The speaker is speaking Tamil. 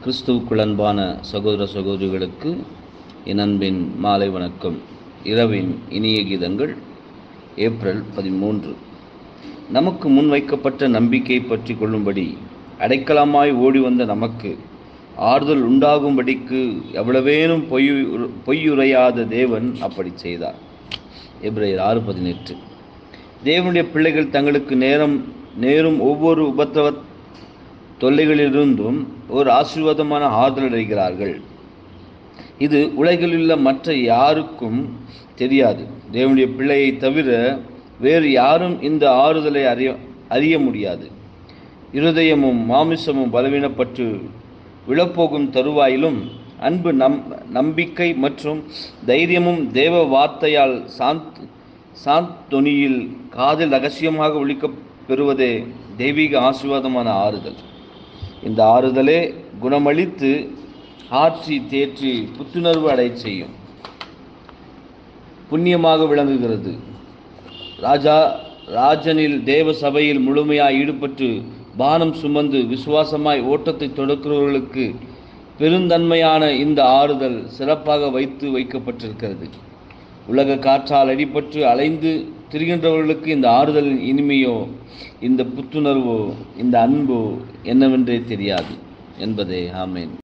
கிறிஸ்துவுக்குள் அன்பான சகோதர சகோதரிகளுக்கு என் அன்பின் மாலை வணக்கம் இரவின் இனிய கீதங்கள் ஏப்ரல் பதிமூன்று நமக்கு முன்வைக்கப்பட்ட நம்பிக்கை பற்றி கொள்ளும்படி அடைக்கலமாய் ஓடி வந்த நமக்கு ஆறுதல் உண்டாகும்படிக்கு எவ்வளவேனும் பொய் பொய்யுரையாத தேவன் அப்படி செய்தார் எப்ரேயர் ஆறு பதினெட்டு தேவனுடைய பிள்ளைகள் தங்களுக்கு நேரம் நேரும் ஒவ்வொரு உபத்திரவ தொல்லைகளிலிருந்தும் ஒரு ஆசீர்வாதமான ஆறுதல் அடைகிறார்கள் இது உலகிலுள்ள மற்ற யாருக்கும் தெரியாது தேவனுடைய பிள்ளையை தவிர வேறு யாரும் இந்த ஆறுதலை அறிய அறிய முடியாது இருதயமும் மாமிசமும் பலவீனப்பட்டு விழப்போகும் தருவாயிலும் அன்பு நம் நம்பிக்கை மற்றும் தைரியமும் தேவ வார்த்தையால் சாந்த் சாந்தொனியில் காதில் ரகசியமாக ஒழிக்கப் பெறுவதே தெய்வீக ஆசீர்வாதமான ஆறுதல் இந்த ஆறுதலே குணமளித்து ஆற்றி தேற்றி புத்துணர்வு அடை செய்யும் புண்ணியமாக விளங்குகிறது ராஜா ராஜனில் தேவ சபையில் முழுமையாய் ஈடுபட்டு பானம் சுமந்து விசுவாசமாய் ஓட்டத்தை தொடக்கிறவர்களுக்கு பெருந்தன்மையான இந்த ஆறுதல் சிறப்பாக வைத்து வைக்கப்பட்டிருக்கிறது உலக காற்றால் அடிபட்டு அலைந்து திரிகின்றவர்களுக்கு இந்த ஆறுதலின் இனிமையோ இந்த புத்துணர்வோ இந்த அன்போ என்னவென்றே தெரியாது என்பதே ஆமேன்